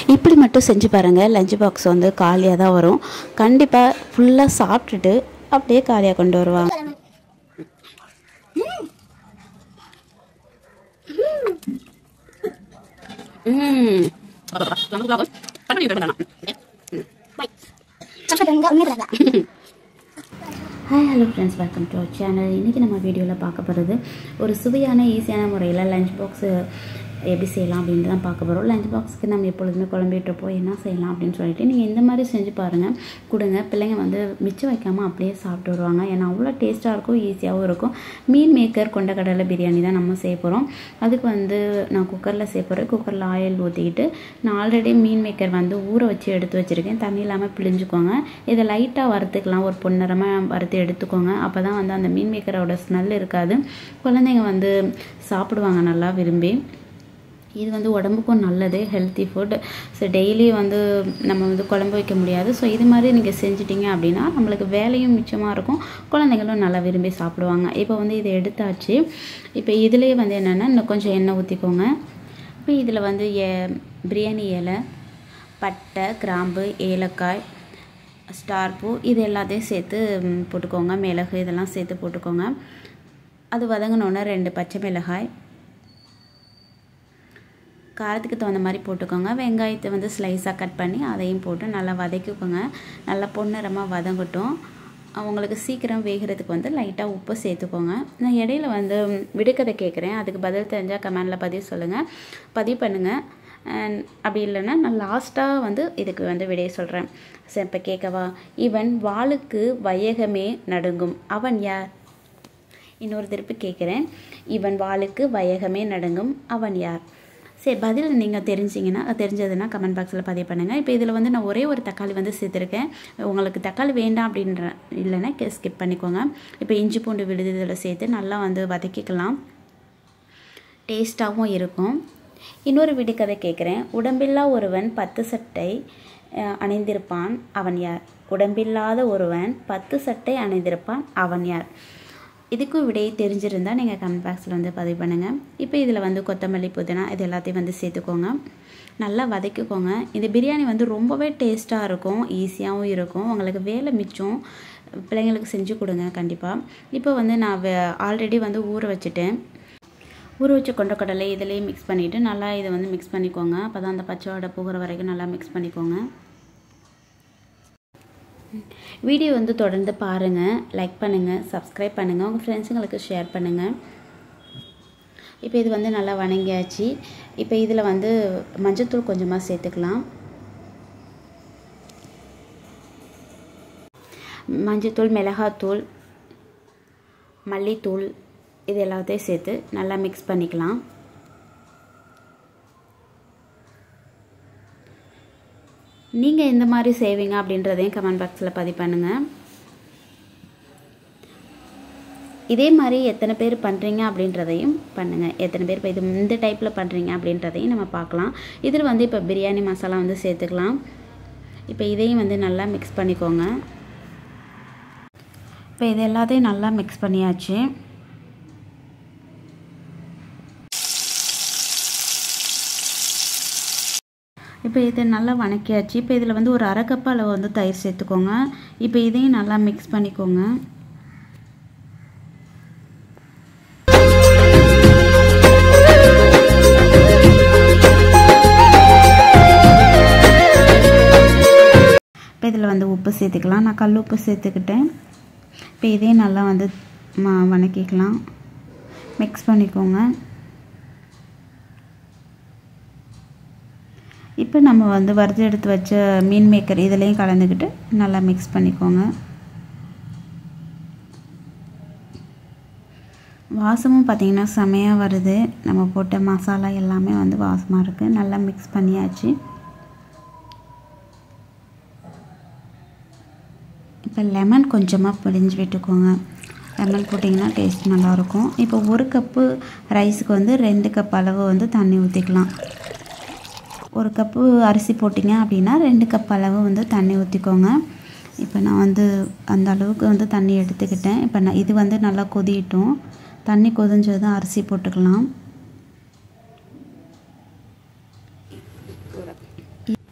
இப்படி மட்டும் செஞ்சு பாருங்கள் லஞ்ச் பாக்ஸ் வந்து காலியாக தான் வரும் கண்டிப்பாக ஃபுல்லாக சாப்பிட்டுட்டு அப்படியே காலியாக கொண்டு வருவாங்க ம் hi hello friends welcome to our channel இன்றைக்கி நம்ம வீடியோவில் பார்க்க போகிறது ஒரு சுவையான ஈஸியான முறையில் லஞ்ச் பாக்ஸு எப்படி செய்யலாம் அப்படின்னு தான் பார்க்க போகிறோம் லஞ்ச் பாக்ஸுக்கு நம்ம எப்பொழுதுமே குழம்பிட்டுருப்போம் என்ன செய்யலாம் அப்படின்னு சொல்லிட்டு நீங்கள் இந்த மாதிரி செஞ்சு பாருங்கள் கொடுங்க பிள்ளைங்க வந்து மிச்சம் வைக்காமல் அப்படியே சாப்பிட்டு வருவாங்க ஏன்னா அவ்வளோ டேஸ்ட்டாக இருக்கும் ஈஸியாகவும் இருக்கும் மீன் மேக்கர் கொண்டக்கடலை பிரியாணி தான் நம்ம செய்ய போகிறோம் அதுக்கு வந்து நான் குக்கரில் செய்ய போகிறேன் குக்கரில் ஆயில் ஊற்றிக்கிட்டு நான் ஆல்ரெடி மீன் மேக்கர் வந்து ஊற வச்சு எடுத்து வச்சுருக்கேன் தண்ணி இல்லாமல் பிழிஞ்சுக்கோங்க இதை லைட்டாக வறுத்துக்கலாம் ஒரு பொன்னிறமாக வறுத்து எடுத்துக்கோங்க அப்போ தான் வந்து அந்த மீன் மேக்கரோட ஸ்மெல் இருக்காது குழந்தைங்க வந்து சாப்பிடுவாங்க நல்லா விரும்பி இது வந்து உடம்புக்கும் நல்லது ஹெல்த்தி ஃபுட் ஸோ டெய்லி வந்து நம்ம வந்து குழம்பு வைக்க முடியாது ஸோ இது மாதிரி நீங்கள் செஞ்சிட்டிங்க அப்படின்னா நம்மளுக்கு வேலையும் மிச்சமாக இருக்கும் குழந்தைங்களும் நல்லா விரும்பி சாப்பிடுவாங்க இப்போ வந்து இதை எடுத்தாச்சு இப்போ இதுலேயே வந்து என்னென்னா இன்னும் கொஞ்சம் எண்ணெய் ஊற்றிக்கோங்க இப்போ இதில் வந்து ஏ பிரியாணி இலை பட்டை கிராம்பு ஏலக்காய் ஸ்டார் பூ இது எல்லாத்தையும் சேர்த்து ம், போட்டுக்கோங்க மிளகு இதெல்லாம் சேர்த்து போட்டுக்கோங்க அது வதங்கினோன்னே ரெண்டு பச்சை மிளகாய் காரத்துக்கு தகுந்த மாதிரி போட்டுக்கோங்க வெங்காயத்தை வந்து ஸ்லைஸாக கட் பண்ணி அதையும் போட்டு நல்லா வதக்கிக்கோங்க நல்லா பொன்னிறமாக வதங்கட்டும் அவங்களுக்கு சீக்கிரம் வேகிறதுக்கு வந்து லைட்டாக உப்பு சேர்த்துக்கோங்க நான் இடையில வந்து விடுக்கதை கேட்குறேன் அதுக்கு பதில் தெரிஞ்சால் கமெண்டில் பதிவு சொல்லுங்கள் பதிவு பண்ணுங்கள் அண்ட் அப்படி இல்லைன்னா நான் லாஸ்ட்டாக வந்து இதுக்கு வந்து விடைய சொல்கிறேன் சரி இப்போ கேட்கவா இவன் வாளுக்கு வையகமே நடுங்கும் அவன் யார் இன்னொரு திருப்பி கேட்குறேன் இவன் வாளுக்கு வையகமே நடுங்கும் அவன் யார் சரி பதில் நீங்கள் தெரிஞ்சிங்கன்னா தெரிஞ்சதுன்னா கமெண்ட் பாக்ஸில் பதிவு பண்ணுங்கள் இப்போ இதில் வந்து நான் ஒரே ஒரு தக்காளி வந்து சேர்த்துருக்கேன் உங்களுக்கு தக்காளி வேண்டாம் அப்படின்ற இல்லைன்னா ஸ்கிப் பண்ணிக்கோங்க இப்போ இஞ்சி பூண்டு விழுது இதில் சேர்த்து நல்லா வந்து வதக்கிக்கலாம் டேஸ்ட்டாகவும் இருக்கும் இன்னொரு விடுகதை கேட்குறேன் உடம்பில்லா ஒருவன் பத்து சட்டை அஹ், அணிந்திருப்பான் அவன் யார் உடம்பில்லாத ஒருவன் பத்து சட்டை அணிந்திருப்பான் அவன் யார் இதுக்கும் விடையை தெரிஞ்சிருந்தால் நீங்கள் கமெண்ட் பாக்ஸில் வந்து பதிவு பண்ணுங்கள் இப்போ இதில் வந்து கொத்தமல்லி புதினா இது எல்லாத்தையும் வந்து சேர்த்துக்கோங்க நல்லா வதக்கிக்கோங்க இந்த பிரியாணி வந்து ரொம்பவே டேஸ்ட்டாக இருக்கும் ஈஸியாகவும் இருக்கும் உங்களுக்கு வேலை மிச்சம் பிள்ளைங்களுக்கு செஞ்சு கொடுங்க கண்டிப்பாக இப்போ வந்து நான் ஆல்ரெடி வந்து ஊற வச்சுட்டேன் ஊற வச்ச கொண்டக்கடலை இதிலேயே மிக்ஸ் பண்ணிவிட்டு நல்லா இதை வந்து மிக்ஸ் பண்ணிக்கோங்க அப்போ தான் அந்த பச்சை வடை போகிற வரைக்கும் நல்லா மிக்ஸ் பண்ணிக்கோங்க வீடியோ வந்து தொடர்ந்து பாருங்கள் லைக் பண்ணுங்கள் சப்ஸ்கிரைப் பண்ணுங்கள் உங்கள் ஃப்ரெண்ட்ஸுங்களுக்கு ஷேர் பண்ணுங்கள் இப்போ இது வந்து நல்லா வணங்கியாச்சு இப்போ இதில் வந்து மஞ்சத்தூள் கொஞ்சமாக சேர்த்துக்கலாம் மஞ்சத்தூள் மிளகாத்தூள் மல்லித்தூள் இது எல்லாத்தையும் சேர்த்து நல்லா மிக்ஸ் பண்ணிக்கலாம் நீங்கள் எந்த மாதிரி செய்வீங்க அப்படின்றதையும் கமெண்ட் பாக்ஸில் பதிவு பண்ணுங்கள் இதே மாதிரி எத்தனை பேர் பண்ணுறீங்க அப்படின்றதையும் பண்ணுங்கள் எத்தனை பேர் இப்போ இது இந்த டைப்பில் பண்ணுறீங்க அப்படின்றதையும் நம்ம பார்க்கலாம் இதில் வந்து இப்போ பிரியாணி மசாலா வந்து சேர்த்துக்கலாம் இப்போ இதையும் வந்து நல்லா மிக்ஸ் பண்ணிக்கோங்க இப்போ இது எல்லாத்தையும் நல்லா மிக்ஸ் பண்ணியாச்சு இப்போ இது நல்லா வணக்கியாச்சு இப்போ இதில் வந்து ஒரு அரை கப் அளவு வந்து தயிர் சேர்த்துக்கோங்க இப்போ இதையும் நல்லா மிக்ஸ் பண்ணிக்கோங்க இப்போ இதில் வந்து உப்பு சேர்த்துக்கலாம் நான் கல் உப்பு சேர்த்துக்கிட்டேன் இப்போ இதையும் நல்லா வந்து ம- வணக்கிக்கலாம் மிக்ஸ் பண்ணிக்கோங்க இப்போ நம்ம வந்து வறுத்து எடுத்து வச்ச மீன் மேக்கர் இதுலேயும் கலந்துக்கிட்டு நல்லா மிக்ஸ் பண்ணிக்கோங்க வாசமும் பார்த்திங்கன்னா செமையாக வருது நம்ம போட்ட மசாலா எல்லாமே வந்து வாசமாக இருக்குது நல்லா மிக்ஸ் பண்ணியாச்சு இப்போ லெமன் கொஞ்சமாக பிழிஞ்சு விட்டுக்கோங்க லெமன் போட்டிங்கன்னா டேஸ்ட் நல்லாயிருக்கும் இப்போ ஒரு கப்பு ரைஸுக்கு வந்து ரெண்டு கப் அளவு வந்து தண்ணி ஊற்றிக்கலாம் ஒரு கப்பு அரிசி போட்டிங்க அப்படின்னா ரெண்டு கப் அளவு வந்து தண்ணி ஊற்றிக்கோங்க இப்போ நான் வந்து அந்த அளவுக்கு வந்து தண்ணி எடுத்துக்கிட்டேன் இப்போ நான் இது வந்து நல்லா கொதியட்டும் தண்ணி கொதிஞ்சதும் அரிசி போட்டுக்கலாம்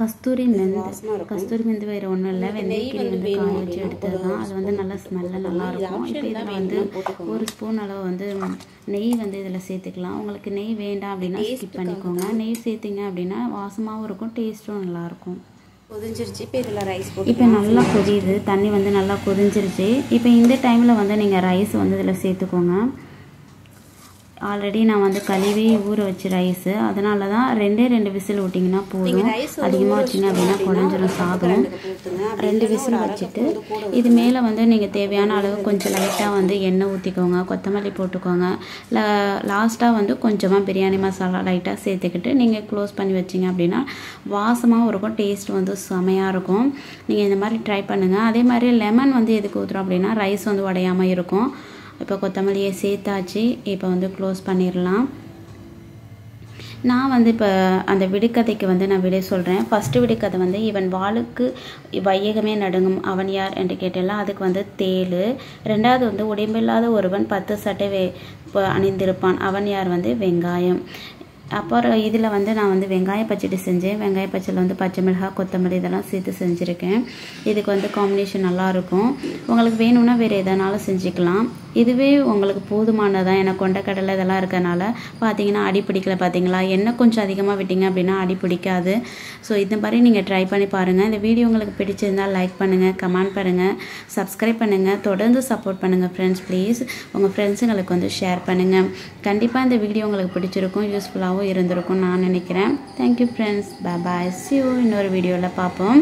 கஸ்தூரி மெந்து வாசமா இருக்கும். கஸ்தூரி மெந்து வேறு ஒன்றும் இல்லை வெந்தயக்கீரை வந்து வேணும் காய வச்சு அப்படின்னா எடுத்தது தான் அது வந்து நல்லா ஸ்மெல்ல நல்லா இருக்கும் இப்போ option இதில் தான் வந்து வேணும்னா போட்டுக்கோங்க. ஒரு ஸ்பூன் அளவு வந்து நெய் வந்து இதில் சேர்த்துக்கலாம் உங்களுக்கு நெய் வேண்டாம் அப்படின்னா ஸ்கிப் பண்ணிக்கோங்க நெய் சேர்த்திங்க அப்படின்னா வாசமாகவும் இருக்கும் டேஸ்ட்டும் நல்லாயிருக்கும் கொதிஞ்சிருச்சு இப்போ இதில் ரைஸ் போட்டு இப்போ நல்லா கொதியுது தண்ணி வந்து நல்லா கொதிஞ்சிருச்சு இப்போ இந்த டைமில் வந்து நீங்கள் ரைஸ் வந்து இதில் சேர்த்துக்கோங்க ஆல்ரெடி நான் வந்து கழுவி ஊற வச்சு ரைஸு அதனால தான் ரெண்டே ரெண்டு விசில் விட்டிங்கன்னா போதும் ரைஸ் அதிகமாக வச்சிங்க அப்படின்னா குழஞ்சிரும் சாதம் ரெண்டு விசில் வச்சுட்டு இது மேலே வந்து நீங்கள் தேவையான அளவு கொஞ்சம் லைட்டாக வந்து எண்ணெய் ஊற்றிக்கோங்க கொத்தமல்லி போட்டுக்கோங்க லாஸ்ட்டாக வந்து கொஞ்சமாக பிரியாணி மசாலா லைட்டாக சேர்த்துக்கிட்டு நீங்கள் க்ளோஸ் பண்ணி வச்சிங்க அப்படின்னா வாசமாகவும் இருக்கும் டேஸ்ட் வந்து செமையாக இருக்கும் நீங்கள் இந்த மாதிரி ட்ரை பண்ணுங்கள் அதே மாதிரி லெமன் வந்து எதுக்கு ஊற்றுறோம் அப்படின்னா ரைஸ் வந்து உடையாமல் இருக்கும் இப்போ கொத்தமல்லியை சேர்த்தாச்சு இப்போ வந்து க்ளோஸ் பண்ணிடலாம் நான் வந்து இப்போ அந்த விடுகதைக்கு வந்து நான் விடை சொல்கிறேன் ஃபஸ்ட்டு விடுகதை வந்து இவன் வாளுக்கு வையகமே நடுங்கும் அவன் யார் என்று கேட்டெல்லாம் அதுக்கு வந்து தேள் ரெண்டாவது வந்து உடம்பில்லாத ஒருவன் பத்து சட்டை வே ப- அணிந்திருப்பான் அவன் யார் வந்து வெங்காயம் அப்புறம் இதில் வந்து நான் வந்து வெங்காய பச்சடி செஞ்சேன் வெங்காய பச்சடியில் வந்து பச்சை மிளகாய் கொத்தமல்லி இதெல்லாம் சேர்த்து செஞ்சுருக்கேன் இதுக்கு வந்து காம்பினேஷன் நல்லாயிருக்கும் உங்களுக்கு வேணும்னா வேறு எதனாலும் செஞ்சுக்கலாம் இதுவே உங்களுக்கு போதுமானதான் எனக்கு கொண்டக்கடலை இதெல்லாம் இருக்கறனால பார்த்தீங்கன்னா அடி பிடிக்கல பார்த்தீங்களா எண்ணெய் கொஞ்சம் அதிகமாக விட்டீங்க அப்படின்னா அடி பிடிக்காது ஸோ இந்த மாதிரி நீங்கள் ட்ரை பண்ணி பாருங்கள் இந்த வீடியோ உங்களுக்கு பிடிச்சிருந்தால் லைக் பண்ணுங்கள் கமெண்ட் பண்ணுங்கள் சப்ஸ்கிரைப் பண்ணுங்கள் தொடர்ந்து சப்போர்ட் பண்ணுங்கள் ஃப்ரெண்ட்ஸ் ப்ளீஸ் உங்கள் ஃப்ரெண்ட்ஸுங்களுக்கு வந்து ஷேர் பண்ணுங்கள் கண்டிப்பாக இந்த வீடியோ உங்களுக்கு பிடிச்சிருக்கும் யூஸ்ஃபுல்லாகவும் இருந்திருக்கும் நான் நினைக்கிறேன் thank you friends bye bye see you இன்னொரு வீடியோவில் பார்ப்போம்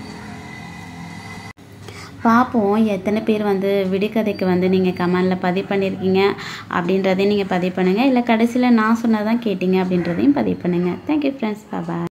பார்ப்போம் எத்தனை பேர் வந்து விடுகதைக்கு வந்து நீங்கள் கமெண்டில் பதிவு பண்ணியிருக்கீங்க அப்படின்றதையும் நீங்கள் பதிவு பண்ணுங்கள் இல்லை கடைசியில் நான் சொன்னதான் கேட்டீங்க அப்படின்றதையும் பதிவு பண்ணுங்கள் தேங்க்யூ ஃப்ரெண்ட்ஸ் பாய்